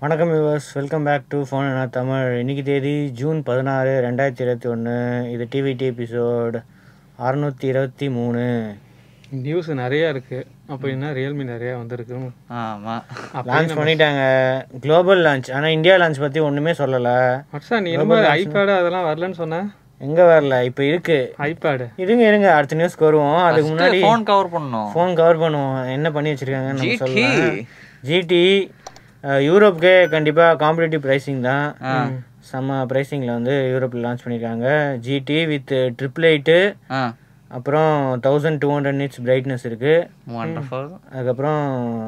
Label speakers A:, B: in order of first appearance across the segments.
A: வணக்கம் viewers welcome back to phone என்ன தமிழ் இன்னைக்கு தேதி ஜூன் பதினாறு ரெண்டாயிரத்தி இருபத்தி ஒன்று இது டிவிடி எபிசோட் அறுநூற்றி இருபத்தி மூணு
B: நியூஸ் நிறைய இருக்கு அப்போ என்ன ரியல்மி நிறைய வந்திருக்கு
C: ஆமா
A: லான்ச் பண்ணிட்டாங்க குளோபல் லான்ச் ஆனால் இந்தியா லான்ச் பற்றி ஒன்றுமே சொல்லலை
B: வட்சா நீ என்ன மாதிரி ஐபேடு அதெல்லாம் வரலன்னு சொன்ன
A: எங்கே வரல இப்போ இருக்கு
B: ஐபேடு
A: இருங்க இருங்க அடுத்த நியூஸ்க்கு வருவோம் அதுக்கு முன்னாடி
C: ஃபோன் கவர் பண்ணணும்
A: ஃபோன் கவர் பண்ணுவோம் என்ன பண்ணி வச்சிருக்காங்கன்னு நம்ம
C: GT.
A: சொல்லலாம் ஜிடி யூரோப்க்கே கண்டிப்பாக காம்படிட்டிவ் ப்ரைஸிங் தான் செம்ம ப்ரைஸிங்கில் வந்து யூரோப்பில் லான்ச் பண்ணியிருக்காங்க ஜிடி வித் ட்ரிபிள் எயிட்டு
C: ஆ
A: அப்புறம் thousand two hundred nits brightness இருக்குது
C: வண்டர்ஃபுல்
A: அதுக்கப்புறம்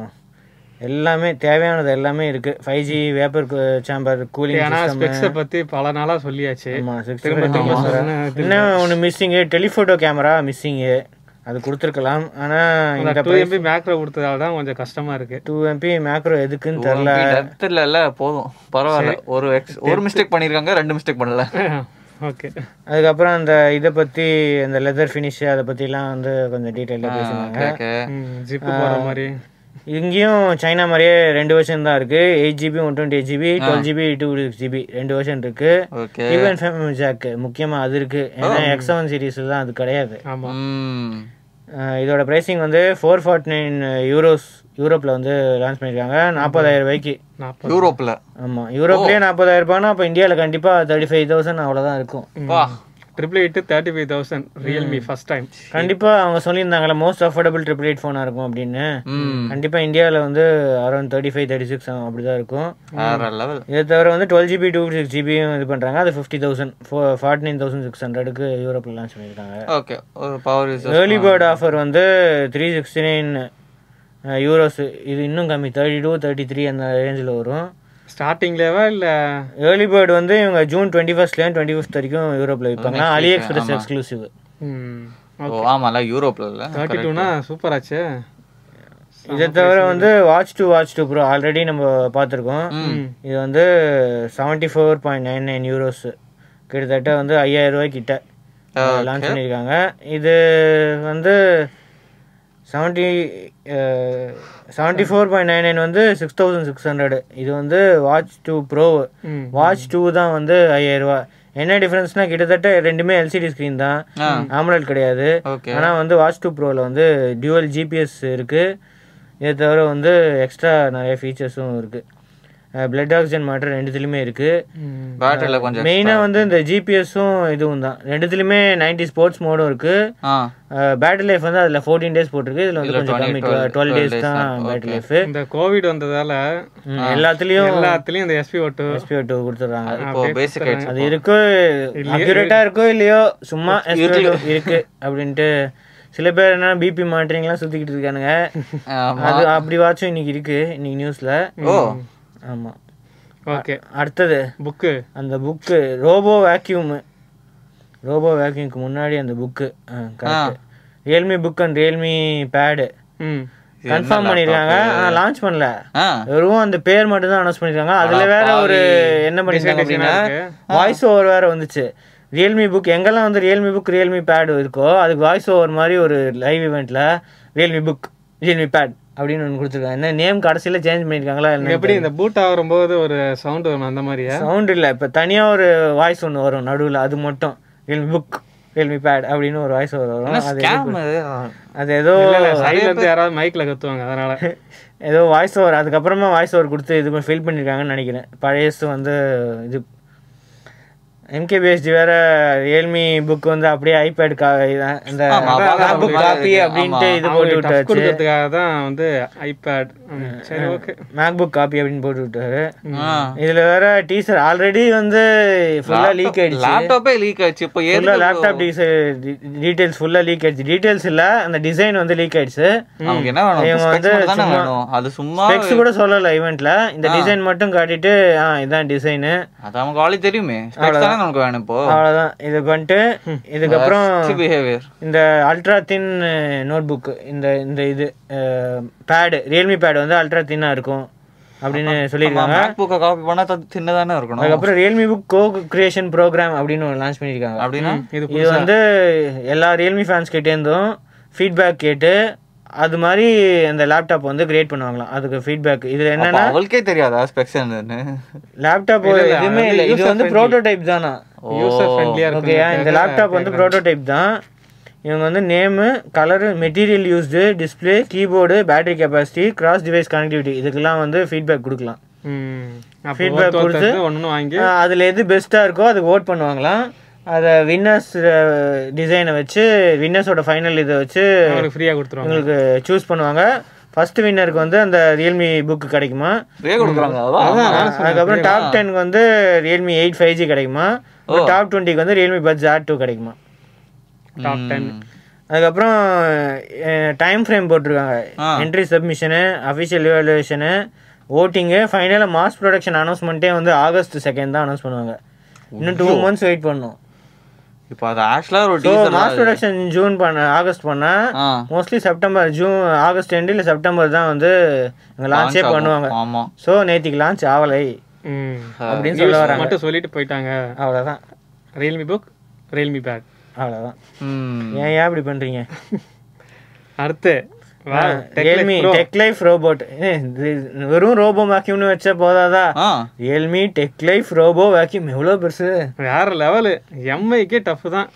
A: எல்லாமே தேவையானது எல்லாமே இருக்குது five G vapour chamber cooling
B: ஏன்னா ஸ்பெக்ஸை பத்தி பல நாளா சொல்லியாச்சு
A: ஆமாம் சிக்ஸ்
B: திரும்ப திரும்ப சொன்னா
A: என்ன ஒன்று மிஸ்ஸிங்கு டெலிஃபோட்டோ கேமரா மிஸ்ஸிங்கு அது கொடுத்துருக்கலாம் ஆனால் இந்த
B: டூ எம்பி மேக்ரோ கொடுத்ததால தான் கொஞ்சம் கஷ்டமா இருக்கு
A: டூ எம்பி மேக்ரோ எதுக்குன்னு தெரில
C: டெப்த் இல்ல போதும் பரவாயில்ல ஒரு எக்ஸ் ஒரு மிஸ்டேக் பண்ணிருக்காங்க ரெண்டு மிஸ்டேக் பண்ணல
B: ஓகே
A: அதுக்கப்புறம் அந்த இதை பற்றி அந்த லெதர் ஃபினிஷ் அதை பற்றிலாம் வந்து கொஞ்சம் டீட்டெயிலாக பேசினாங்க
C: ஓகே
B: ஜிப்பு போற மாதிரி
A: இங்கேயும் சைனா மாதிரியே ரெண்டு வருஷன் தான் இருக்கு eight GB one twenty eight GB twelve GB two six GB ரெண்டு வருஷன் இருக்கு
C: ஓகே
A: ஈவன் ஃபேமிலி ஜாக் முக்கியமாக அது இருக்கு ஏன்னா எக்ஸ் செவன் சீரீஸ் தான் அது கிடையாது
B: ஆமா
C: ம்
A: அஹ் இதோட ப்ரைசிங் வந்து ஃபோர் ஃபார்ட்டி நைன் யூரோஸ் யூரோப்பில் வந்து லான்ச் பண்ணியிருக்காங்க நாற்பதாயிரம் ரூபாய்க்கு
B: நாற்பது
C: யூரோப்ல
A: ஆமாம் யூரோப்லேயே நாற்பதாயிரம் ரூபாய்னா அப்போ இந்தியாவில் கண்டிப்பாக தேர்ட்டி ஃபைவ் தௌசண்ட் அவ்வளோதான் இருக்கும்
C: வா
B: triple eight thirty five thousand Realme first time
A: கண்டிப்பாக அவங்க சொல்லியிருந்தாங்களே மோஸ்ட் அஃபோர்டபுள் ட்ரிபிள் எயிட் ஃபோனாக இருக்கும் அப்படின்னு
C: ம்
A: கண்டிப்பாக இந்தியாவில் வந்து around thirty five thirty six அப்படி தான் இருக்கும்
C: வேற லெவல்
A: இதை தவிர வந்து டுவெல் ஜிபி டூ சிக்ஸ் ஜிபியும் இது பண்ணுறாங்க அது fifty thousand four forty nine thousand six ஹண்ட்ரடுக்கு யூரோப்பில் லான்ச் பண்ணியிருக்காங்க
C: ஓகே ஒரு power use
A: early bird offer வந்து த்ரீ சிக்ஸ்டி நைன் யூரோஸ் இது இன்னும் கம்மி தேர்ட்டி டூ தேர்ட்டி த்ரீ அந்த ரேஞ்சில் வரும்
B: ஸ்டார்டிங்லேவா இல்ல
A: ஏர்லி பேர்ட் வந்து இவங்க ஜூன் டுவெண்ட்டி ஃபஸ்ட்லேயும் டுவெண்ட்டி ஃபிஃப்த் வரைக்கும் யூரோப்பில் விற்பாங்க அலி எக்ஸ்பிரஸ் எக்ஸ்க்ளூசிவ்
C: ஓ ஆமால யூரோப்ல இல்ல
B: தேர்ட்டி டூனா சூப்பர் ஆச்சு
A: இதை தவிர வந்து watch two watch two pro already நம்ம பார்த்துருக்கோம் இது வந்து seventy four point nine nine euros கிட்டத்தட்ட வந்து ஐயாயிரம் ரூபாய் கிட்ட லான்ச் பண்ணியிருக்காங்க இது வந்து seventy seventy four point nine nine வந்து சிக்ஸ் தௌசண்ட் சிக்ஸ் ஹண்ட்ரட் இது வந்து வாட்ச் டூ ப்ரோ
B: ம்.
A: வாட்ச் டூ தான் வந்து ஐயாயிரம் ரூபாய் என்ன டிஃப்ரென்ஸ்னா கிட்டத்தட்ட ரெண்டுமே எல்சிடி ஸ்க்ரீன் தான் ஆம்லெட் கிடையாது
C: ஓகே
A: ஆனால் வந்து வாட்ச் டூ ப்ரோவில் வந்து டியூவல் ஜிபிஎஸ் இருக்குது இதை தவிர வந்து எக்ஸ்ட்ரா நிறைய ஃபீச்சர்ஸும் இருக்குது பிளட் ஆக்சிஜன் மாட்டர் ரெண்டுத்துலையுமே இருக்குது
C: பேட்டரியில கொஞ்சம்
A: மெயினாக வந்து இந்த ஜிபிஎஸும் இதுவும் தான் ரெண்டுத்துலையுமே நைன்டி ஸ்போர்ட்ஸ் மோடும் இருக்குது
C: ஆ
A: பேட்டரி லைஃப் வந்து அதில் ஃபோர்டீன் டேஸ் போட்டிருக்கு இதில் வந்து கொஞ்சம் கம்மி டுவெல் டேஸ் தான் பேட்டரி லைஃப்
B: இந்த கோவிட் வந்ததால
A: எல்லாத்துலேயும்
B: எல்லாத்துலயும் இந்த எஸ்பி ஓட்டு
A: எஸ்பிஓ டூ கொடுத்துட்றாங்க
C: இப்போ பேசிக் ஆயிடுச்சு
A: அது இருக்கோ அக்யூரேட்டா இருக்கோ இல்லையோ சும்மா SPO இருக்கு அப்படின்ட்டு சில பேர் என்ன பிபி மானிட்டரிங்லாம் சுத்திக்கிட்டு இருக்கானுங்க
C: ஆமா
A: அது அப்படி வாட்சும் இன்னைக்கு இருக்கு இன்னைக்கு நியூஸ்ல
C: ஓ
A: ஆமா
B: ஓகே
A: அடுத்தது
B: புக்கு
A: அந்த புக்கு ரோபோ வேக்யூம் ரோபோ வேக்யூம்க்கு முன்னாடி அந்த book correct Realme book and Realme pad
B: ம்
A: கன்ஃபார்ம் பண்ணிருக்காங்க ஆனா லான்ச் பண்ணல
C: ஆ
A: வெறும் அந்த பேர் மட்டும் தான் அனௌன்ஸ் பண்ணிருக்காங்க அதுல வேற ஒரு என்ன பண்ணிருக்காங்க அப்படின்னா வாய்ஸ் ஓவர் வேற வந்துச்சு ரியல்மி புக் எங்கெல்லாம் வந்து ரியல்மி புக் ரியல்மி பேட் இருக்கோ அதுக்கு வாய்ஸ் ஓவர் மாதிரி ஒரு லைவ் இவெண்ட்ல ரியல்மி புக் ரியல்மி பேட் அப்படின்னு ஒன்று கொடுத்துருக்காங்க என்ன நேம் கடைசியில் சேஞ்ச் பண்ணியிருக்காங்களா என்ன
B: எப்படி இந்த பூட் ஆகும்போது ஒரு சவுண்ட் வரும் அந்த மாதிரியா
A: சவுண்ட் இல்லை இப்போ தனியாக ஒரு வாய்ஸ் ஒன்று வரும் நடுவில் அது மட்டும் ரியல்மி புக் ரியல்மி பேட் அப்படின்னு ஒரு வாய்ஸ் ஓவர் வரும் அது
C: ஸ்கேம்
A: அது ஏதோ
B: சைடுல இருந்து யாராவது மைக்ல கத்துவாங்க அதனால
A: ஏதோ வாய்ஸ் ஓவர் அதுக்கப்புறமா வாய்ஸ் ஓவர் கொடுத்து இது ஃபில் பண்ணியிருக்காங்கன்னு நினைக்கிறேன் பழையசு வந்து இது எம்கேபிஎஸ்டி வேற ரியல்மி புக் வந்து அப்படியே ஐபேட் இந்த புக் காப்பி அப்படின்ட்டு இது போட்டு
B: டஃப்
A: விட்டாச்சு
B: கொடுக்கறதுக்காக தான் வந்து ஐபேட் சரி ஓகே
A: மேக் புக் காப்பி அப்படின்னு போட்டு விட்டாரு இதுல வேற டீசர் ஆல்ரெடி வந்து ஃபுல்லா லீக் ஆயிடுச்சு
C: லேப்டாப்பே லீக் ஆயிடுச்சு இப்போ
A: ஃபுல்லா
C: ஏது
A: லேப்டாப் டீடைல்ஸ் ஃபுல்லா லீக் ஆயிடுச்சு டீடைல்ஸ் இல்ல அந்த டிசைன் வந்து லீக் ஆயிடுச்சு
C: நமக்கு என்ன வேணும்
A: இவங்க
C: specs
A: வந்து
C: மட்டும் தானே
A: சும்மா-
C: வேணும் அது சும்மா
A: ஸ்பெக்ஸ் கூட சொல்லல ஈவெண்ட்ல இந்த டிசைன் மட்டும் காட்டிட்டு ஆ இதான் டிசைனு
C: அது நமக்கு ஆல்ரெடி தெரியுமே ஸ்பெக்ஸ் தானே நமக்கு வேணும் இப்போ
A: அவ்வளவுதான் இது பண்ணிட்டு இதுக்கப்புறம்
C: பிஹேவியர்
A: இந்த அல்ட்ரா தின் நோட் புக் இந்த இந்த இது பேடு ரியல்மி பேட் வந்து அல்ட்ரா தின்னா இருக்கும் அப்படின்னு சொல்லியிருக்காங்க
C: மேக்புக்கை காப்பி பண்ணா அது சின்னதானே இருக்கணும்
A: அதுக்கப்புறம் Realme book co creation program அப்படின்னு ஒன்று லான்ச் பண்ணியிருக்காங்க
C: அப்படின்னா
B: இது
A: இது வந்து எல்லா ரியல்மி ஃபேன்ஸ் கிட்டேருந்தும் ஃபீட்பேக் கேட்டு அது மாதிரி அந்த லேப்டாப் வந்து கிரியேட் பண்ணுவாங்களாம் அதுக்கு ஃபீட்பேக் இதில்
C: அப்ப
A: என்னன்னா
C: அவளுக்கே தெரியாதா ஸ்பெக்ஸ் என்னன்னு
A: லேப்டாப்
B: இல்ல, இல்ல,
A: எதுவுமே
B: அது
A: இல்லை இது
B: user
A: வந்து
B: friendly.
A: ப்ரோட்டோடைப் தானா
B: யூசர் ஃப்ரெண்ட்லியா இருக்கு
A: ஓகேயா இந்த லேப்டாப் வந்து ப்ரோட்டோடைப் தான் இவங்க வந்து name colour material used display keyboard battery capacity cross device connectivity இதுக்கெல்லாம் வந்து ஃபீட்பேக் கொடுக்கலாம்
B: ஃபீட்பேக்
A: Feedback கொடுத்து,
B: ஒன்று வாங்கி
A: ஆஹ் அதுல எது பெஸ்ட்டாக இருக்கோ அதுக்கு ஓட் பண்ணுவாங்களாம் அதை வின்னர்ஸ் டிசைனை வச்சு வின்னர்ஸோட ஃபைனல் இதை வச்சு
B: அவங்களுக்கு ஃப்ரீயாக கொடுத்துருவாங்க
A: உங்களுக்கு சூஸ் பண்ணுவாங்க ஃபர்ஸ்ட் வின்னருக்கு வந்து அந்த ரியல்மி புக் கிடைக்குமா
C: ஃப்ரீயா கொடுக்குறாங்க அதான்
A: அதுக்கப்புறம் டாப் டென்க்கு வந்து ரியல்மி எயிட் ஃபைவ் ஜி கிடைக்குமா டாப் டுவெண்ட்டிக்கு வந்து ரியல்மி பட்ஸ் ஆட் டூ கிடைக்குமா
B: டாப் டென்
A: அதுக்கப்புறம் டைம் ஃப்ரேம் போட்டிருக்காங்க
C: ஆ.
A: என்ட்ரி சப்மிஷனு அஃபிஷியல் இவாலுவேஷனு ஓட்டிங்கு ஃபைனலாக மாஸ் ப்ரொடக்ஷன் அனௌன்ஸ்மெண்ட்டே வந்து ஆகஸ்ட் செகண்ட் தான் அனௌன்ஸ் பண்ணுவாங்க இன்னும் டூ மந்த்ஸ் வெயிட் பண்ணணும்
C: இப்போ அது ஆக்சுவலா ஒரு
A: so
C: teaser
A: mass production June பண்ண ஆகஸ்ட் பண்ணால்
C: ஆ
A: mostly September June August end இல்லை செப்டம்பர் தான் வந்து இங்கே லான்ச்சே
C: launch ஆகும்.
A: பண்ணுவாங்க
C: ஆமா
A: ஸோ நேத்திக்கு லான்ச் ஆகலை
B: ம்
A: அப்படின்னு சொல்ல வராங்க
B: மட்டும் சொல்லிட்டு போயிட்டாங்க
A: அவ்வளோதான்
B: ரியல்மி புக் ரியல்மி பேக்
A: அவ்வளோதான்
C: ம்
A: ஏன் ஏன் இப்படி பண்ணுறீங்க
B: அடுத்து Wow, Tech Life
A: Realme
B: Pro.
A: Tech life robot வெறும் ரோபோ வேக்யூம்னு வச்சா போதாதா
C: ஆ
A: Realme tech life robo vacuum எவ்வளோ பெருசு
B: வேற லெவலு எம்ஐக்கே டஃப் தான்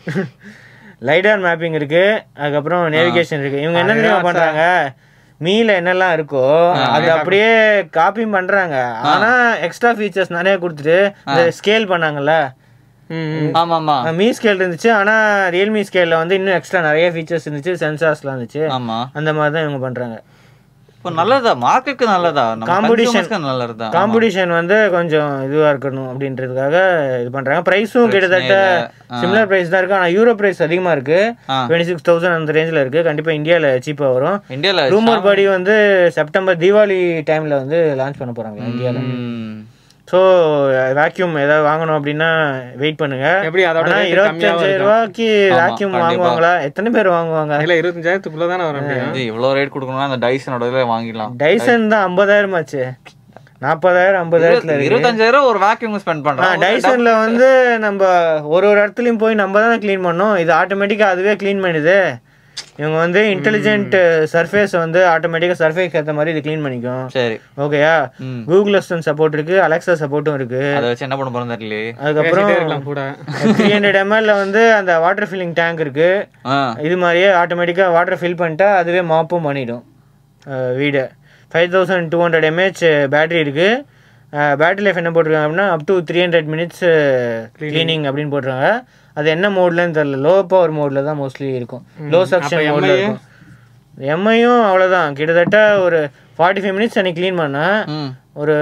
A: லைடார் மேப்பிங் இருக்கு அதுக்கப்புறம் நேவிகேஷன் இருக்கு இவங்க என்ன தெரியுமா பண்றாங்க மீல என்னெல்லாம் இருக்கோ அது அப்படியே காப்பியும் பண்றாங்க ஆனா எக்ஸ்ட்ரா ஃபீச்சர்ஸ் நிறைய கொடுத்துட்டு இந்த ஸ்கேல் பண்ணாங்கல்ல
B: ம்
C: ஆமா ஆமா
A: மீ ஸ்கேல் இருந்துச்சு ஆனா ரியல்மி ஸ்கேல்ல வந்து இன்னும் எக்ஸ்ட்ரா நிறைய ஃபீச்சர்ஸ் இருந்துச்சு சென்சார்ஸ்லாம் இருந்துச்சு
C: ஆமா
A: அந்த மாதிரி தான் இவங்க பண்றாங்க
C: இப்போ நல்லதா மார்க்கெட்டுக்கு நல்லதா நம்ம
A: Competition.
C: consumers-க்கு நல்லதா
A: காம்படிஷன் வந்து கொஞ்சம் இதுவா இருக்கணும் அப்படின்றதுக்காக இது பண்றாங்க பிரைஸும் கிட்டத்தட்ட சிமிலர் பிரைஸ் தான் இருக்கு ஆனா யூரோ பிரைஸ் அதிகமா இருக்கு
C: ஆ.
A: டுவெண்ட்டி சிக்ஸ் தௌசண்ட் அந்த ரேஞ்சில் இருக்கு கண்டிப்பா இந்தியால சீப்பா வரும்
C: இந்தியால
A: ரூமர் படி வந்து செப்டம்பர் தீபாவளி டைம்ல வந்து லான்ச் பண்ண போறாங்க இந்தியால
C: ம்.
A: ஸோ வேக்யூம் ஏதாவது வாங்கணும் அப்படின்னா வெயிட் பண்ணுங்க
B: எப்படி அதோட
A: ஆனா
B: rate
A: இருபத்தஞ்சாயிரம்
B: கம்மியாவும்
A: ரூபாய்க்கு வேக்யூம்
C: கண்டிப்பா.
A: வாங்குவாங்களா எத்தனை பேர் வாங்குவாங்க
B: இல்ல இருபத்தஞ்சாயிரத்துக்குள்ள தானே வர முடியும்
C: இது இவ்வளவு ரேட் கொடுக்கணும்னா அந்த டைசனோட இதுல வாங்கிடலாம்
A: டைசன் தான் ஐம்பதாயிரம் ஆச்சு நாற்பதாயிரம் ஐம்பதாயிரத்துல இருக்கு
C: இருபத்தஞ்சாயிரம் ஒரு வேக்யூம் ஸ்பெண்ட்
A: ஆ
C: பண்றான்
A: டைசன்ல வந்து நம்ம ஒரு ஒரு இடத்துலயும் போய் நம்ம தான் க்ளீன் பண்ணோம் இது ஆட்டோமேட்டிக்கா அதுவே க்ளீன் பண்ணுது இவங்க வந்து இன்டெலிஜென்ட் சர்ஃபேஸ் வந்து ஆட்டோமேட்டிக்கா சர்ஃபேஸ் ஏற்ற மாதிரி இது க்ளீன் பண்ணிக்கும்
C: சரி
A: ஓகேயா
C: ம்.
A: கூகுள் அசிஸ்டன்ட் சப்போர்ட் இருக்கு அலெக்சா சப்போர்ட்டும் இருக்கு
C: அதை வச்சு என்ன பண்ண போறோம் தெரியலையே
A: அதுக்கப்புறம்
B: பேசிட்டே இருக்கலாம் கூட
A: த்ரீ ஹண்ட்ரட் எம்எல்ல வந்து அந்த வாட்டர் ஃபில்லிங் டேங்க் இருக்கு
C: ஆ
A: இது மாதிரியே ஆட்டோமேட்டிக்கா வாட்டர் ஃபில் பண்ணிட்டா அதுவே மாப்பும் பண்ணிடும் வீடை five thousand two hundred mAh battery இருக்கு பேட்டரி லைஃப் என்ன போட்டிருக்காங்க அப்படின்னா up to three hundred minutes cleaning அப்படின்னு போட்டிருக்காங்க அது என்ன மோட்லன்னு தெரியல லோ பவர் மோட்ல தான் மோஸ்ட்லி இருக்கும் லோ சக்ஷன் மோட்ல இருக்கும் எம்ஐயும் அவ்வளோதான் கிட்டத்தட்ட ஒரு ஃபார்ட்டி ஃபைவ் மினிட்ஸ் அன்னைக்கு க்ளீன் பண்ணா
C: ம்
A: ஒரு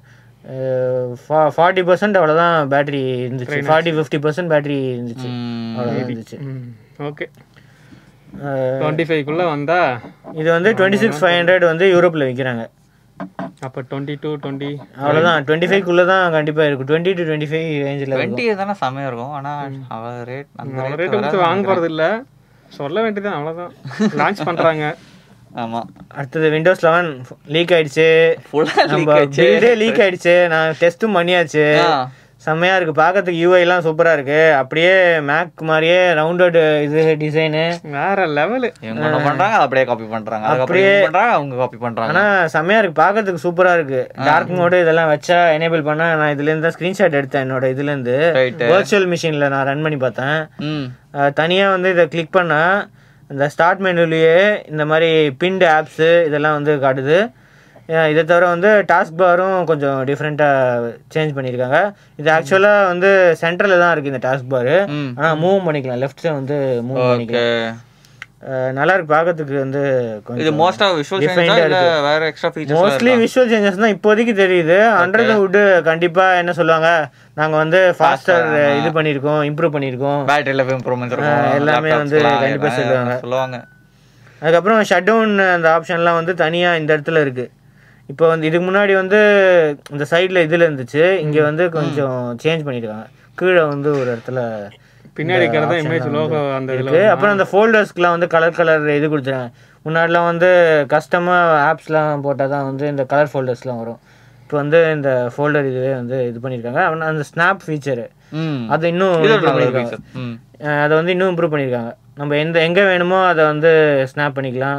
A: ஃபார்ட்டி பர்சன்ட் அவ்வளோதான் பேட்டரி இருந்துச்சு ஃபார்ட்டி ஃபிஃப்டி பர்சன்ட் பேட்டரி இருந்துச்சு
C: ம்.
A: அவ்வளோதான் இருந்துச்சு
B: ஓகே
A: அஹ்,
B: டுவெண்ட்டி ஃபைவ்க்குள்ள வந்தா
A: இது வந்து டுவெண்ட்டி சிக்ஸ் ஃபைவ் ஹண்ட்ரட் வந்து யூரோப்பில் விற்கிறாங்க
B: அப்ப டுவெண்ட்டி டூ டுவெண்ட்டி
A: அவ்வளோதான் டுவெண்ட்டி ஃபைவ்க்குள்ளே தான் கண்டிப்பாக இருக்கும் டுவெண்ட்டி டு டுவெண்ட்டி ஃபைவ் ரேஞ்சில் இருக்கும்
C: டுவெண்ட்டி தானே செமையா இருக்கும் ஆனா அவ ரேட் அந்த
B: அவ்வளோ
C: ரேட்
B: ரேட்டு கொடுத்து வாங்க போறது இல்ல சொல்ல வேண்டியதுதான் அவ்வளவுதான் லான்ச் பண்றாங்க
C: ஆமா
A: அடுத்தது விண்டோஸ் லெவன் லீக் ஆயிடுச்சு
C: ஃபுல்லா
A: நம்ம பில்டே லீக் ஆயிடுச்சு நான் டெஸ்ட்டும் பண்ணியாச்சு செம்மையா இருக்கு பார்க்கறதுக்கு யூஐ எல்லாம் சூப்பரா இருக்கு அப்படியே மேக் மாதிரியே ரவுண்டட் இது டிசைனு
B: வேற லெவலு
C: இவங்க ஒண்ணு பண்றாங்க அதை அப்படியே காப்பி பண்றாங்க அதுக்கப்புறம் இவங்க பண்றாங்க அவங்க காப்பி பண்றாங்க
A: ஆனா செம்மையா இருக்கு பார்க்கறதுக்கு சூப்பரா இருக்கு டார்க் மோடு இதெல்லாம் வச்சா எனேபிள் பண்ணா நான் இதுல இருந்து தான் ஸ்கிரீன்ஷாட் எடுத்தேன் என்னோட இதுல இருந்து
C: Right.
A: வர்ச்சுவல் மிஷின்ல நான் ரன் பண்ணி பார்த்தேன்
C: ம்
A: அஹ் தனியா வந்து இதை கிளிக் பண்ணா இந்த ஸ்டார்ட் மெனுலயே இந்த மாதிரி பின்டு ஆப்ஸு இதெல்லாம் வந்து காட்டுது அஹ் இதை தவிர வந்து டாஸ்க் பாரும் கொஞ்சம் டிஃப்ரெண்ட்டாக சேஞ்ச் பண்ணியிருக்காங்க இது ஆக்சுவலாக வந்து சென்டரில் தான் இருக்குது இந்த டாஸ்க் பாரு
C: ம்
A: ஆனால் மூவ் பண்ணிக்கலாம் லெஃப்ட் வந்து மூவ் பண்ணிக்கலாம்
C: ஓகே
A: அஹ் நல்லா இருக்கு பார்க்கறதுக்கு வந்து
C: இது
A: கொஞ்சம்
C: மோஸ்டா விஷுவல்
A: Defined-ஆ
C: சேஞ்சா இல்ல
A: இருக்கு.
C: வேற extra features
A: mostly visual changes தான் இப்போதைக்கு தெரியுது அண்டர் த ஹுட் கண்டிப்பா என்ன சொல்லுவாங்க நாங்க வந்து ஃபாஸ்டர் இது பண்ணியிருக்கோம் இம்ப்ரூவ் பண்ணியிருக்கோம்
C: பேட்டரி லைஃப் இம்ப்ரூவ்மென்ட்ஸ்
A: ஆ,
C: இருக்கும்
A: எல்லாமே
C: laptops
A: வந்து
C: எல்லாம்
A: கண்டிப்பா
C: எல்லாம்
A: சொல்லுவாங்க.
C: சொல்லுவாங்க
A: அதுக்கப்புறம் ஷட் டவுன் அந்த ஆப்ஷன்லாம் வந்து தனியா இந்த இடத்துல இருக்கு இப்போ வந்து இதுக்கு முன்னாடி வந்து இந்த சைடில் இதில் இருந்துச்சு இங்கே வந்து கொஞ்சம் சேஞ்ச் பண்ணியிருக்காங்க கீழே வந்து ஒரு இடத்துல
B: பின்னாடி இருக்கிறது இமேஜ் லோகோ அந்த இதுல
A: இருக்கு அப்புறம் அந்த ஃபோல்டர்ஸ்க்குலாம் வந்து கலர் கலர் இது கொடுத்துருக்காங்க முன்னாடிலாம் வந்து கஸ்டமாக ஆப்ஸ்லாம் போட்டால் தான் வந்து இந்த கலர் ஃபோல்டர்ஸ்லாம் வரும் இப்போ வந்து இந்த ஃபோல்டர் இதுவே வந்து இது பண்ணியிருக்காங்க அப்புறம் அந்த ஸ்னாப் ஃபீச்சரு
C: ம்
A: அது இன்னும்
C: இது ஒரு
A: improve
C: நல்ல
A: பண்ணியிருக்காங்க
C: feature. ம்
A: அஹ் அதை வந்து இன்னும் இம்ப்ரூவ் பண்ணியிருக்காங்க நம்ம எந்த எங்கே வேணுமோ அதை வந்து ஸ்னாப் பண்ணிக்கலாம்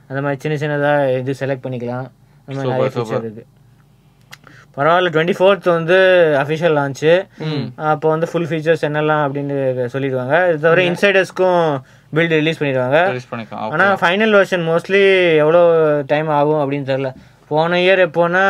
A: அந்த மாதிரி சின்ன சின்னதாக இது செலக்ட் பண்ணிக்கலாம் அந்த மாதிரி நிறைய ஃபீச்சர் இருக்கு பரவாயில்ல டுவெண்ட்டி ஃபோர்த் வந்து அஃபிஷியல் லான்ச்சு அப்போ வந்து ஃபுல் ஃபீச்சர்ஸ் என்னெல்லாம் அப்படின்னு சொல்லிடுவாங்க இது தவிர இன்சைடர்ஸ்க்கும் பில்டு ரிலீஸ் பண்ணிடுவாங்க
C: ரிலீஸ் பண்ணிக்கலாம்
A: ஆனால் ஃபைனல் வெர்ஷன் மோஸ்ட்லி எவ்வளோ டைம் ஆகும் அப்படின்னு தெரில போன இயர் எப்போனா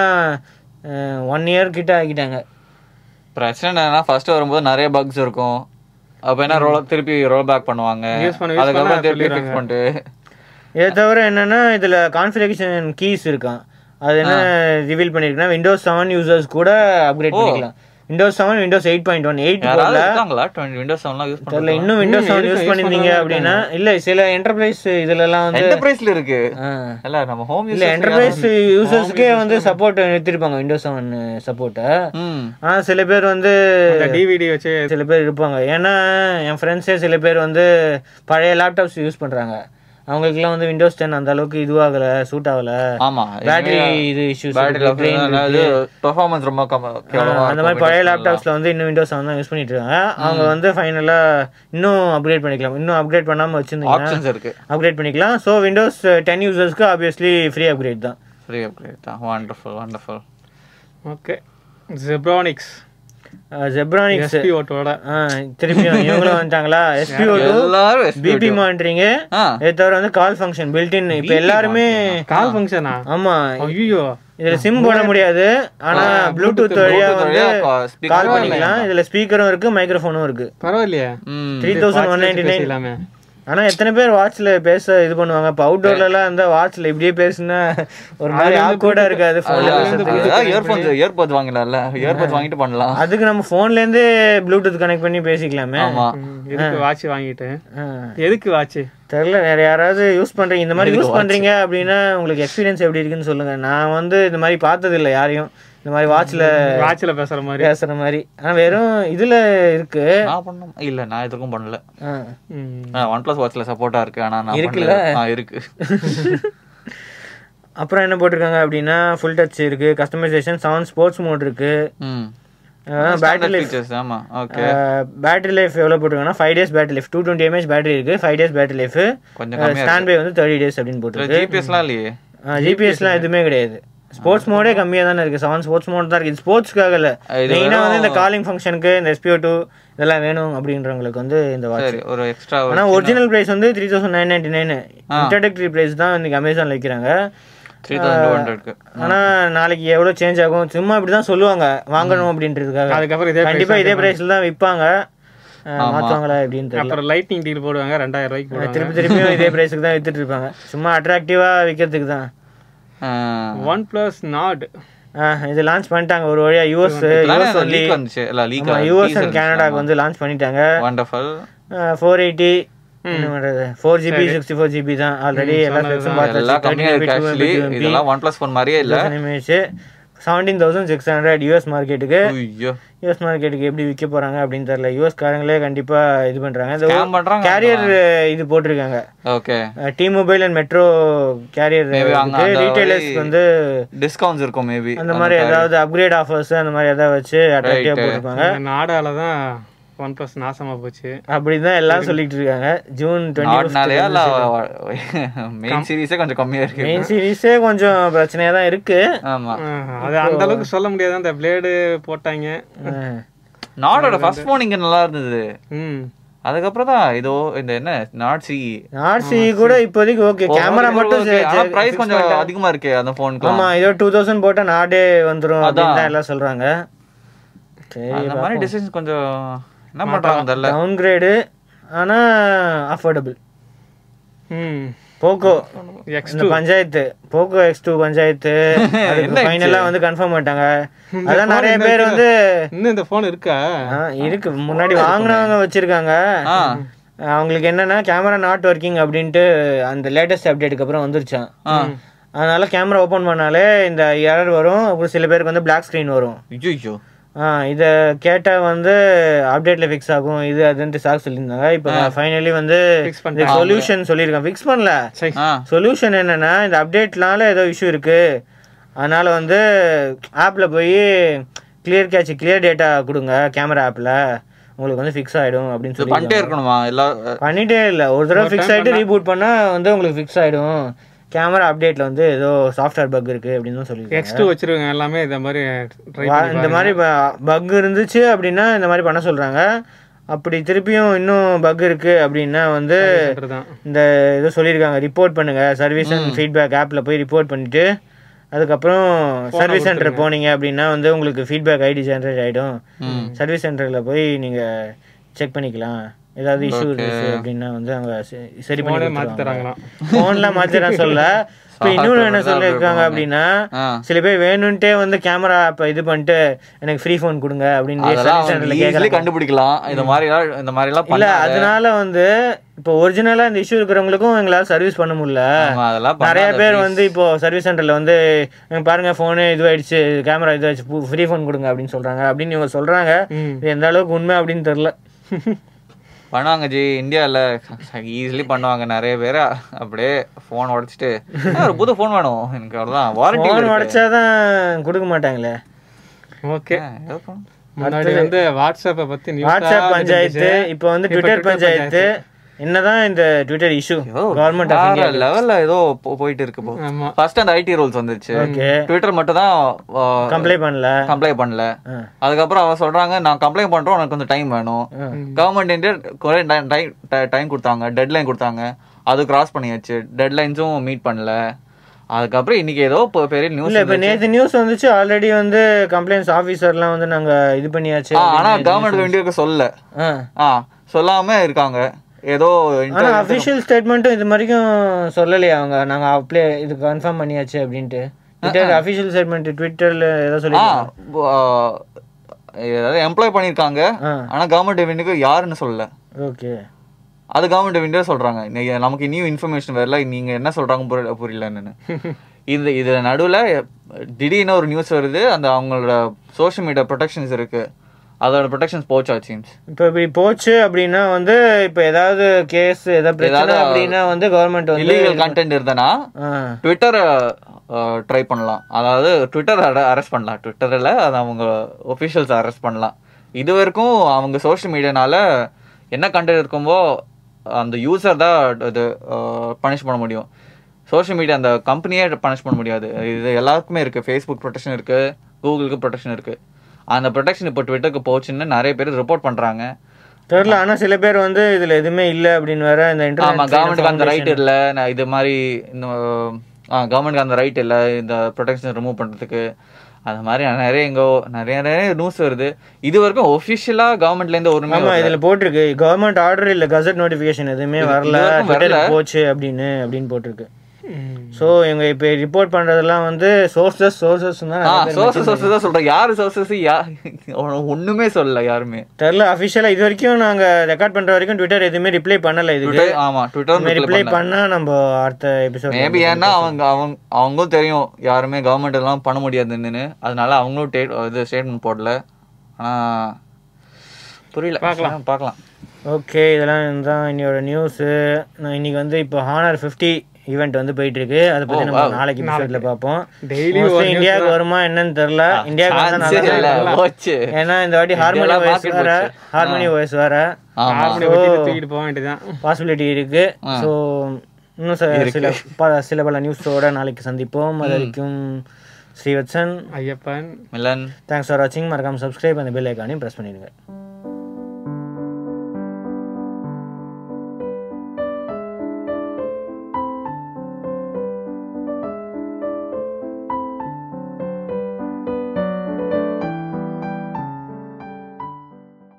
A: ஒன் இயர் கிட்ட ஆக்கிட்டாங்க
C: பிரச்சனை என்னன்னா ஃபர்ஸ்ட் வரும்போது நிறைய பக்ஸ் இருக்கும் அப்ப என்ன ரோல் திருப்பி ரோல் பேக் பண்ணுவாங்க
B: Use பண்ண- use
C: அதுக்கப்புறம்
B: பண்ண
C: திருப்பி ஃபிக்ஸ் பண்ணிட்டு
A: இதை தவிர என்னன்னா இதில் கான்ஃபிகரேஷன் கீஸ் இருக்கான் அது என்ன ரிவீல் பண்ணிருக்குன்னா விண்டோஸ் செவன் யூசர்ஸ் கூட அப்கிரேட் பண்ணிக்கலாம் Windows seven Windows eight point one eight
C: யாராவது இருக்காங்களா விண்டோஸ் செவன்லாம் யூஸ்
A: தெரியல
C: பண்ணல
A: இன்னும் விண்டோஸ் செவன் யூஸ் பண்ணிருந்தீங்க அப்படின்னா இல்ல சில என்டர்பிரைஸ் இதுலலாம் வந்து
C: என்டர்பிரைஸ்ல இருக்கு
A: ஆ.
C: இல்ல நம்ம ஹோம்
A: இல்ல என்டர்பிரைஸ் யூசர்ஸ்க்கே வந்து சப்போர்ட் நிறுத்திருப்பாங்க விண்டோஸ் செவன் சப்போர்ட்டை
C: ம்
A: ஆனா சில பேர் வந்து
B: இந்த டிவிடி வச்சு
A: சில பேர் இருப்பாங்க ஏன்னா என் ஃப்ரெண்ட்ஸே சில பேர் வந்து பழைய லேப்டாப்ஸ் யூஸ் பண்றாங்க அவங்களுக்குலாம் வந்து விண்டோஸ் டென் அந்த அளவுக்கு இதுவாகல சூட் ஆகல
C: ஆமா
A: பேட்டரி இது இஷ்யூஸ்
C: பேட்டரி இது பெர்ஃபார்மன்ஸ் ரொம்ப கம்ம கேவலமா
A: அந்த மாதிரி பழைய லேப்டாப்ஸ்ல வந்து இன்னும் விண்டோஸ் செவன் தான் யூஸ் பண்ணிட்டு இருக்காங்க அவங்க வந்து ஃபைனலா இன்னும் அப்கிரேட் பண்ணிக்கலாம் இன்னும் அப்கிரேட் பண்ணாம வச்சிருந்தீங்கன்னா
C: ஆப்ஷன்ஸ் இருக்கு
A: அப்கிரேட் பண்ணிக்கலாம் ஸோ விண்டோஸ் டென் யூசர்ஸ்க்கு ஆப்வியஸ்லி ஃப்ரீ அப்கிரேட் தான்
C: ஃப்ரீ அப்கிரேட் தான் wonderful wonderful
B: okay Zebronics
A: Zebronics
B: SP ஓட்டோட
A: திருப்பியும் இவங்களும் வந்துட்டாங்களா எஸ்பிஓ டூ
C: எல்லாரும் SPO2.
A: பிபி மானிட்டரிங்
C: ஆ
A: இதை தவிர வந்து கால் ஃபங்க்ஷன் பில்டின் இப்போ எல்லாருமே
B: கால் ஃபங்க்ஷனா
A: ஆமா
B: ஐயோ
A: இதுல சிம் போட முடியாது ஆனா ப்ளூடூத் வழியா
C: Bluetooth
A: வந்து
C: வழியா call- speaker
A: கால்
C: வழியா
A: பண்ணிக்கலாம் இதுல ஸ்பீக்கரும் இருக்கு மைக்ரோஃபோனும் இருக்கு
B: பரவாயில்லையே
C: ம்
A: three thousand one ninety nine
B: எல்லாமே
A: ஆனா எத்தனை பேர் வாட்ச்ல பேச இது பண்ணுவாங்க இப்போ அவுட்டோர்ல எல்லாம் இருந்தா வாட்ச்ல இப்படியே பேசுனா ஒரு மாதிரி ஆக்வர்டா இருக்காது போன்ல பேசுறதுக்கு
C: இயர்போன்ஸ் இயர்போன்ஸ் வாங்கலாம்ல இயர்போன்ஸ் வாங்கிட்டு பண்ணலாம்
A: அதுக்கு நம்ம போன்ல இருந்தே ப்ளூடூத் கனெக்ட் பண்ணி பேசிக்கலாமே
C: ஆமா
B: ம், எதுக்கு வாட்ச் வாங்கிட்டு
A: ஆ.
B: எதுக்கு வாட்ச்
A: தெரியல வேற யாராவது யூஸ் பண்றீங்க இந்த மாதிரி யூஸ் பண்றீங்க அப்படின்னா உங்களுக்கு எக்ஸ்பீரியன்ஸ் எப்படி இருக்குன்னு சொல்லுங்க நான் வந்து இந்த மாதிரி பார்த்தது இல்ல யாரையும் இந்த மாதிரி வாட்ச்ல
B: வாட்ச்ல பேசுற மாதிரி
A: பேசுற மாதிரி ஆனா வெறும் இதுல இருக்கு
C: நான் பண்ண இல்ல நான் எதுக்கும் பண்ணல
A: ஆ.
B: ம்.
C: ஒன் பிளஸ் வாட்ச்ல சப்போர்ட்டா இருக்கு ஆனா நான்
A: இருக்குல்ல?
C: பண்ணல ஆ இருக்கு
A: அப்புறம் என்ன போட்டிருக்காங்க அப்படின்னா ஃபுல் டச் இருக்கு கஸ்டமைசேஷன் செவன் ஸ்போர்ட்ஸ் மோட் இருக்கு
C: ம்
A: பேட்டரி லைஃப்
C: ஃபீச்சர்ஸ் ஆமா ஓகே
A: பேட்டரி லைஃப் எவ்வளோ போட்டிருக்காங்கன்னா five days battery life two twenty mAh battery இருக்கு ஃபைவ் டேஸ் பேட்டரி லைஃப்
C: கொஞ்சம் கம்மியா
A: ஸ்டாண்ட் பை வந்து தேர்ட்டி டேஸ் அப்படின்னு போட்டிருக்கு
C: ஜிபிஎஸ்லாம் இல்லையே
A: ஜிபிஎஸ்லாம் எதுவுமே கிடையாது ஸ்போர்ட்ஸ் மோடே கம்மியாக தானே இருக்குது செவன் ஸ்போர்ட்ஸ் மோட் தான் இருக்குது ஸ்போர்ட்ஸ்க்காக இல்லை
C: இது
A: மெயினாக வந்து இந்த காலிங் ஃபங்க்ஷனுக்கு இந்த எஸ்பிஓ டூ இதெல்லாம் வேணும் அப்படின்றவங்களுக்கு வந்து இந்த வாட்ச்
C: சரி ஒரு எக்ஸ்ட்ரா
A: ஆனால் ஒரிஜினல் ப்ரைஸ் வந்து three thousand nine ninety nine introductory price தான் இன்னைக்கு அமேசானில் விற்கிறாங்க
C: த்ரீ தௌசண்ட் டூ ஹண்ட்ரட்க்கு
A: ஆனால் நாளைக்கு எவ்வளோ சேஞ்ச் ஆகும் சும்மா இப்படி தான் சொல்லுவாங்க வாங்கணும் அப்படின்றதுக்காக
B: அதுக்கப்புறம் இதே
A: கண்டிப்பா இதே பிரைஸ்ல தான் விற்பாங்க மாத்துவாங்களா எப்படின்னு தெரியல
B: அப்புறம் லைட்னிங் டீல் போடுவாங்க ரெண்டாயிரம் ரூபாய்க்கு போடுவாங்க
A: திருப்பி திருப்பியும் இதே பிரைஸ்க்கு தான் வித்துட்டு இருப்பாங்க சும்மா அட்ராக்டிவா விற்கிறதுக்கு தான்
B: ஒன் பிளஸ் நாட்
A: ஆஹ், இது லான்ச் பண்ணிட்டாங்க ஒரு வழியா யூஎஸ் யூஎஸ் ஒன்லி
C: லீக் வந்துச்சு இல்ல லீக்
A: யூஎஸ் அண்ட் கனடாக்கு வந்து லான்ச் பண்ணிட்டாங்க
C: வண்டர்ஃபுல்
A: ஃபோர் எயிட்டி என்ன பண்றது four GB sixty four GB தான் ஆல்ரெடி எல்லா ஸ்பெக்ஸும்
C: எல்லாம் கம்மியா இருக்கு ஆக்சுவலி
A: பார்த்தாச்சு
C: இதெல்லாம் ஒன் பிளஸ் ஃபோன் மாதிரியே இல்ல
A: seventeen thousand six hundred US மார்க்கெட்டுக்கு
C: ஐயோ
A: யூஎஸ் மார்க்கெட்டுக்கு எப்படி விற்க போறாங்க அப்படின்னு தெரியல யூஎஸ் காரங்களே கண்டிப்பா இது பண்றாங்க
C: ஸ்கேம் பண்றாங்க
A: கேரியர் இது போட்டிருக்காங்க
C: okay
A: T Mobile and Metro carrier
C: Maybe அங்க அந்த
A: ரீட்டைலர்ஸ்க்கு
C: வழி-
A: வந்து
C: டிஸ்கவுண்ட்ஸ் இருக்கும் மேபி
A: அந்த மாதிரி ஏதாவது அப்கிரேட் ஆஃபர்ஸ் அந்த மாதிரி ஏதாவது வச்சு அட்ராக்டிவா போட்டிருப்பாங்க
B: நாடால தான் ஒன் பிளஸ் நாசமா போச்சு
A: அப்படிதான் எல்லாம் சொல்லிட்டு இருக்காங்க ஜூன்
C: நாட்னாலயா இல்ல
A: டுவெண்ட்டி
C: மெயின் சீரிஸே கொஞ்சம் கம்மியா இருக்கு
A: மெயின் சீரிஸே கொஞ்சம் பிரச்சனையா தான் இருக்கு
C: ஆமா
B: ஆஹ், அது அந்த அளவுக்கு சொல்ல முடியாது அந்த பிளேடு போட்டாங்க
A: அஹ்.
C: நாடோட ஃபர்ஸ்ட் ஃபோன் இங்க நல்லா இருந்தது
B: ம்
C: அதுக்கப்புறம் தான் இதோ இந்த என்ன நாட் சி
A: ஆர்சி கூட இப்போதைக்கு ஓகே கேமரா மட்டும் சே-
C: ஆனா
A: சே-
C: பிரைஸ்
A: fix
C: கொஞ்சம்
A: பண்ணிட்டாங்க.
C: அதிகமா இருக்கே அந்த போனுக்கு
A: ஆமா இதோ டூ தௌசண்ட் போட்டா நாடே வந்துரும் அப்படின்னு தான் எல்லாம் சொல்றாங்க சரி
C: அந்த மாதிரி டிசைன்ஸ் கொஞ்சம் என்ன பண்றாங்க தெரியல
A: டவுன் கிரேடு ஆனா அஃபோர்டபுள்
B: ம்
A: போக்கோ
B: எக்ஸ்
A: இந்த panchayat Poco X two panchayat அதுக்கு ஃபைனலா வந்து கன்ஃபார்ம் பண்ணிட்டாங்க அதான் நிறைய பேர் வந்து
B: இன்னும் இந்த போன் இருக்கா
A: ஆ, இருக்கு முன்னாடி வாங்கினவங்க வச்சிருக்காங்க
C: ஆ
A: அவங்களுக்கு என்னன்னா கேமரா நாட் ஒர்க்கிங் அப்படின்ட்டு அந்த லேட்டஸ்ட் அப்டேட்டுக்கு அப்புறம் வந்துருச்சான் அதனால கேமரா ஓபன் பண்ணாலே இந்த எரர் வரும் அப்புறம் சில பேருக்கு வந்து பிளாக் ஸ்க்ரீன் வரும்
C: ஐயோ
A: ஆ இதை கேட்டால் வந்து அப்டேட்ல ஃபிக்ஸ் ஆகும் இது அதுன்ட்டு சாக் சொல்லியிருந்தாங்க இப்போ ஃபைனலி வந்து
B: Fix
A: இந்த சொல்யூஷன் சொல்லியிருக்காங்க ஃபிக்ஸ் பண்ணல
B: சரி
C: ஆ
A: சொல்யூஷன் என்னன்னா இந்த அப்டேட்னால ஏதோ இஷ்யூ இருக்கு அதனால வந்து ஆப்ல போய் கிளியர் கேட்ச் கிளியர் டேட்டா கொடுங்க கேமரா ஆப்ல உங்களுக்கு வந்து ஃபிக்ஸ் ஆயிடும் அப்படின்னு
C: இது
A: சொல்லி
C: பண்ணிட்டே இருக்கணுமா எல்லா
A: பண்ணிட்டே இல்ல ஒரு தடவை ஃபிக்ஸ் ஆயிட்டு ரீபூட் பண்ணா வந்து உங்களுக்கு ஃபிக்ஸ் ஆயிடும் கேமரா அப்டேட்ல வந்து ஏதோ சாஃப்ட்வேர் பக் இருக்கு அப்படின்னு சொல்லியிருக்காங்க
B: எக்ஸ் டூ வச்சிருக்கவங்க எல்லாமே இந்த மாதிரி ட்ரை
A: வா- இந்த மாதிரி பக் இருந்துச்சு அப்படின்னா இந்த மாதிரி பண்ண சொல்றாங்க அப்படி திருப்பியும் இன்னும் பக் இருக்கு அப்படின்னா வந்து
B: தான்
A: இந்த இது சொல்லியிருக்காங்க ரிப்போர்ட் பண்ணுங்க சர்வீஸ் அண்ட் ஃபீட்பேக் ஆப்ல போய் ரிப்போர்ட் பண்ணிட்டு அதுக்கப்புறம் சர்வீஸ் சென்டர் போனீங்க அப்படின்னா வந்து உங்களுக்கு ஃபீட்பேக் ஐடி ஜென்ரேட் ஆயிடும் சர்வீஸ் சென்டர்ல போய் நீங்க செக் பண்ணிக்கலாம் ஏதாவது இஷ்யூ இருக்கு அப்படின்னா வந்து அவங்க ச- சரி பண்ணி
B: மாத்தி
A: கொடுத்துருவாங்க
B: தராங்களாம்
A: ஃபோன்ல மாத்திரம் சொல்ல இப்போ இன்னொன்று என்ன சொல்லியிருக்காங்க அப்படின்னா
C: ஆ.
A: சில பேர் வேணும்ட்டே வந்து கேமரா இப்போ இது பண்ணிட்டு எனக்கு ஃப்ரீ ஃபோன் கொடுங்க அப்படின்னு
C: அதெல்லாம்
A: சர்வீஸ் சென்டர்ல
C: ஈஸிலி
A: கேட்கலாம்
C: கண்டுபிடிக்கலாம் இந்த மாதிரி எல்லாம் இந்த மாதிரி எல்லாம்
A: இல்ல
C: பண்ணாத.
A: அதனால வந்து இப்போ ஒரிஜினலா இந்த இஷ்யூ இருக்கிறவங்களுக்கும் எங்களால சர்வீஸ் பண்ண முடியல
C: ஆமா, அதெல்லாம்
A: நிறைய
C: பண்ணாத,
A: பேர்
C: please.
A: வந்து இப்போ சர்வீஸ் சென்டர்ல வந்து "இங்க பாருங்க ஃபோனு இதுவாயிடுச்சு கேமரா இதுவாயிடுச்சு ஃப்ரீ ஃபோன் கொடுங்க அப்படின்னு சொல்றாங்க அப்படின்னு இவங்க சொல்றாங்க
B: ம்.
A: இது எந்த அளவுக்கு உண்மை அப்படின்னு தெரியல
C: பண்ணுவாங்க ஜி இந்தியால ஈஸிலி பண்ணுவாங்க நிறைய பேர் அப்படியே ஃபோன் உடைச்சிட்டு "ஆ, ஒரு புது ஃபோன் வேணும் எனக்கு அவ்வளவுதான் வாரண்டி
A: ஃபோன் உடைச்சாதான் கொடுக்க மாட்டாங்களே
B: ஓகே முன்னாடி வந்து வாட்ஸ்அப்பை பத்தி நியூஸ்
A: வாட்ஸ்அப் பஞ்சாயத்து இப்போ வந்து ட்விட்டர் பஞ்சாயத்து என்னதான் இந்த Twitter issue government of India
C: லெவல்ல ஏதோ போ- போயிட்டு இருக்கு போ
B: ஆமா
C: ஃபர்ஸ்ட் அந்த ஐடி ரூல்ஸ் வந்துச்சு
A: ஓகே
C: ட்விட்டர் மட்டும் தான்
A: கம்ப்ளைண்ட் பண்ணல
C: கம்ப்ளைண்ட் பண்ணல
A: ஆ.
C: அதுக்கப்புறம் அவ சொல்றாங்க நான் கம்ப்ளைண்ட் பண்றோம் உனக்கு கொஞ்சம் டைம் வேணும் கவர்மெண்ட் இந்தியா குறை டைம் டைம் கொடுத்தாங்க டெட்லைன் கொடுத்தாங்க அது கிராஸ் பண்ணியாச்சு டெட்லைன்ஸும் மீட் பண்ணல அதுக்கப்புறம் இன்னைக்கு ஏதோ இப்போ பெரிய நியூஸ்
A: இல்ல இப்ப நேத்து நியூஸ் வந்துச்சு ஆல்ரெடி வந்து கம்ப்ளைண்ட்ஸ் ஆபீசர்லாம் வந்து நாங்க இது பண்ணியாச்சு
C: ஆனா கவர்மெண்ட் வேண்டியதுக்கு சொல்ல
A: ஆ.
C: ஆ சொல்லாம இருக்காங்க ஏதோ
A: ஆனா அபிஷியல் ஸ்டேட்மெண்ட்டும் இது வரைக்கும் சொல்லலையா அவங்க நாங்க அப்ளை இது கன்ஃபார்ம் பண்ணியாச்சு அப்படின்ட்டு ட்விட்டர் அபிஷியல் ஸ்டேட்மெண்ட் ட்விட்டர்ல ஏதோ சொல்லி
C: ஆ ஆ, ஏதாவது எம்ப்ளாய் பண்ணிருக்காங்க
A: ஆ.
C: ஆனா கவர்மெண்ட் ரெவென்யூக்கு யாருன்னு சொல்லல
A: ஓகே
C: அது கவர்மெண்ட் ரெவென்யூ சொல்றாங்க இன்னைக்கு நமக்கு நியூ இன்ஃபர்மேஷன் வரல நீங்க என்ன சொல்றாங்க புரியல புரியலன்னு இது இது நடுவுல திடீர்னு ஒரு நியூஸ் வருது அந்த அவங்களோட சோஷியல் மீடியா ப்ரொடெக்ஷன்ஸ் இருக்கு அதோட ப்ரொடெக்ஷன்ஸ் போச்சா சீம்ஸ்
A: இப்போ இப்படி போச்சு அப்படின்னா வந்து இப்போ ஏதாவது கேஸ் ஏதாவது பிரச்சனை
C: ஏதாவது
A: அப்படின்னா வந்து கவர்மெண்ட் வந்து
C: இல்லீகல் கண்டென்ட் இருந்தனா
A: ஆ.
C: ட்விட்டரை ட்ரை பண்ணலாம் அதாவது ட்விட்டர் அரெஸ்ட் பண்ணலாம் ட்விட்டரில் அது அவங்க ஒஃபிஷியல்ஸ் அரெஸ்ட் பண்ணலாம் இது வரைக்கும் அவங்க சோஷியல் மீடியானால என்ன கண்டென்ட் இருக்கும்போ அந்த யூசர் தான் இது பனிஷ் பண்ண முடியும் சோஷியல் மீடியா அந்த கம்பெனியே பனிஷ் பண்ண முடியாது இது எல்லாருக்குமே இருக்குது ஃபேஸ்புக் ப்ரொடெக்ஷன் இருக்குது கூகுளுக்கு ப்ரொடெக்ஷன் இருக்குது அந்த ப்ரொடெக்ஷன் இப்போ ட்விட்டருக்கு போச்சுன்னு நிறைய பேர் ரிப்போர்ட் பண்ணுறாங்க
A: தெரியல ஆனா சில பேர் வந்து இதுல எதுவுமே இல்ல அப்படின்னு வேற இந்த
C: ஆமா
A: இன்டர்நெட்
C: கவர்மெண்ட்டுக்கு அந்த ரைட் இல்ல நான் இது மாதிரி இந்த கவர்மெண்ட்க்கு அந்த ரைட் இல்ல இந்த ப்ரொடெக்ஷன் ரிமூவ் பண்றதுக்கு அந்த மாதிரி நிறைய எங்கோ நிறைய நிறைய நியூஸ் வருது இது வரைக்கும் ஒபிஷியலா கவர்மெண்ட்ல இருந்து ஒரு
A: ஆமா இதுல போட்டிருக்கு கவர்மெண்ட் ஆர்டர் இல்ல கசட் நோட்டிபிகேஷன் எதுவுமே வரல
C: இது வரைக்கும் வரல.
A: ட்விட்டருக்கு போச்சு அப்படின்னு அப்படின்னு போட்டிருக்கு சோ இவங்க இப்ப ரிப்போர்ட் பண்றதெல்லாம் வந்து சோர்சஸ் சோர்சஸ் தான் நிறைய பேர்
C: சோர்சஸ் சோர்சஸ் தான் சொல்றேன் யாரு சோர்சஸ் ஒண்ணுமே சொல்லல யாருமே
A: தெரியல அபிஷியலா இது வரைக்கும் நாங்க ரெக்கார்ட் பண்ற வரைக்கும் ட்விட்டர் எதுவுமே ரிப்ளை பண்ணல இதுக்கு
C: ட்விட்டர் ஆமா ட்விட்டர்
A: ரிப்ளை பண்ணா நம்ம அடுத்த எபிசோட்
C: மேபி ஏன்னா அவங்க அவங்க அவங்களும் தெரியும் யாருமே கவர்மெண்ட் எல்லாம் பண்ண முடியாதுன்னு அதனால அவங்களும் டே- இது ஸ்டேட்மெண்ட் போடல ஆனா புரியல பார்க்கலாம் பார்க்கலாம்
A: ஓகே இதெல்லாம் தான் இன்னையோட நியூஸ் நான் இன்னைக்கு வந்து இப்போ ஹானர் ஃபிஃப்டி ஈவெண்ட் வந்து போயிட்டு இருக்கு அதை பத்தி நம்ம நாளைக்கு எபிசோட்ல பார்ப்போம்
B: டெய்லி
A: Mostly இந்தியாவுக்கு வருமா என்னன்னு தெரியல இந்தியாவுக்கு வந்தா
C: Chance
A: நல்லா
C: இல்ல,
A: இருக்கும்.
C: போச்சு
A: ஏன்னா இந்த வாட்டி ஹார்மோனி
C: இந்தியால
A: வாய்ஸ்
C: market
A: வேற
C: போச்சு.
A: ஹார்மோனி வாய்ஸ் வேற
C: ஆமா
B: ஹார்மோனி வெட்டி தூக்கிட்டு போக வேண்டியதான்
A: பாசிபிலிட்டி இருக்கு ஸோ இன்னும் ச- சில ப- சில பல நியூஸோட நாளைக்கு சந்திப்போம் அது வரைக்கும் ஸ்ரீவத்சன்
B: ஐயப்பன்
C: மிலன்
A: தேங்க்ஸ் ஃபார் வாட்சிங் மறக்காம சப்ஸ்கிரைப் அந்த பெல் ஐக்கானையும் ப்ரெஸ் பண்ணிடுங்க